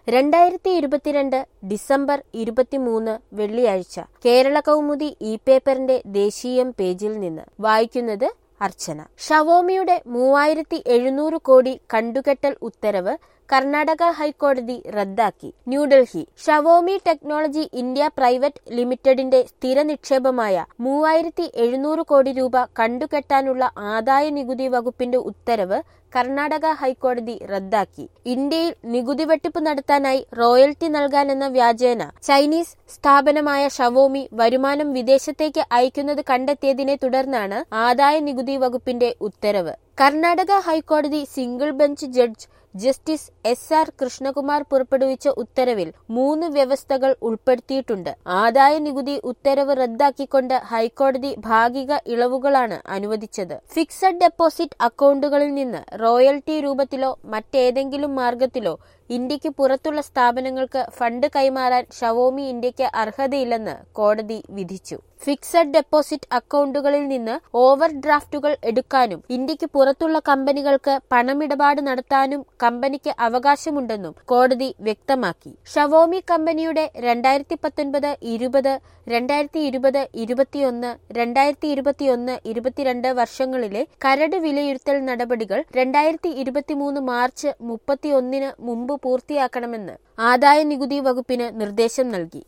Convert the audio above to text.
രണ്ടായിരത്തി ഇരുപത്തിരണ്ട് ഡിസംബർ ഇരുപത്തിമൂന്ന് വെള്ളിയാഴ്ച കേരള കൗമുദി ഇ പേപ്പറിന്റെ ദേശീയം പേജിൽ നിന്ന് വായിക്കുന്നത് അർച്ചന ഷവോമിയുടെ മൂവായിരത്തി എഴുന്നൂറ് കോടി കണ്ടുകെട്ടൽ ഉത്തരവ് കർണാടക ഹൈക്കോടതി റദ്ദാക്കി New Delhi Xiaomi technology India private ലിമിറ്റഡിന്റെ സ്ഥിര നിക്ഷേപമായ മൂവായിരത്തി എഴുന്നൂറ് കോടി രൂപ കണ്ടുകെട്ടാനുള്ള ആദായ നികുതി വകുപ്പിന്റെ ഉത്തരവ് കർണാടക ഹൈക്കോടതി റദ്ദാക്കി ഇന്ത്യയിൽ നികുതി വെട്ടിപ്പ് നടത്താനായി റോയൽറ്റി നൽകാനെന്ന വ്യാജേന ചൈനീസ് സ്ഥാപനമായ ഷവോമി വരുമാനം വിദേശത്തേക്ക് അയക്കുന്നത് കണ്ടെത്തിയതിനെ തുടർന്നാണ് ആദായ നികുതി വകുപ്പിന്റെ ഉത്തരവ് കർണാടക ഹൈക്കോടതി single bench judge justice S R Krishnakumar പുറപ്പെടുവിച്ച ഉത്തരവിൽ മൂന്ന് വ്യവസ്ഥകൾ ഉൾപ്പെടുത്തിയിട്ടുണ്ട് ആദായ നികുതി ഉത്തരവ് റദ്ദാക്കിക്കൊണ്ട് ഹൈക്കോടതി ഭാഗിക ഇളവുകളാണ് അനുവദിച്ചത് ഫിക്സഡ് ഡെപ്പോസിറ്റ് അക്കൗണ്ടുകളിൽ നിന്ന് റോയൽറ്റി രൂപത്തിലോ മറ്റേതെങ്കിലും മാർഗത്തിലോ ഇന്ത്യക്ക് പുറത്തുള്ള സ്ഥാപനങ്ങൾക്ക് ഫണ്ട് കൈമാറാൻ ഷവോമി ഇന്ത്യക്ക് അർഹതയില്ലെന്ന് കോടതി വിധിച്ചു ഫിക്സഡ് ഡെപ്പോസിറ്റ് അക്കൗണ്ടുകളിൽ നിന്ന് ഓവർ ഡ്രാഫ്റ്റുകൾ എടുക്കാനും ഇന്ത്യക്ക് പുറത്തുള്ള കമ്പനികൾക്ക് പണമിടപാട് നടത്താനും കമ്പനിക്ക് അവകാശമുണ്ടെന്നും കോടതി വ്യക്തമാക്കി ഷവോമി കമ്പനിയുടെ രണ്ടായിരത്തി പത്തൊൻപത് ഇരുപത് രണ്ടായിരത്തി ഇരുപത് ഇരുപത്തിയൊന്ന് രണ്ടായിരത്തി ഇരുപത്തിയൊന്ന് ഇരുപത്തിരണ്ട് വർഷങ്ങളിലെ കരട് വിലയിരുത്തൽ നടപടികൾ രണ്ടായിരത്തി ഇരുപത്തിമൂന്ന് മാർച്ച് മുപ്പത്തിയൊന്നിന് മുമ്പ് പൂർത്തിയാക്കണമെന്ന് ആദായ നികുതി വകുപ്പിന് നിർദ്ദേശം നൽകി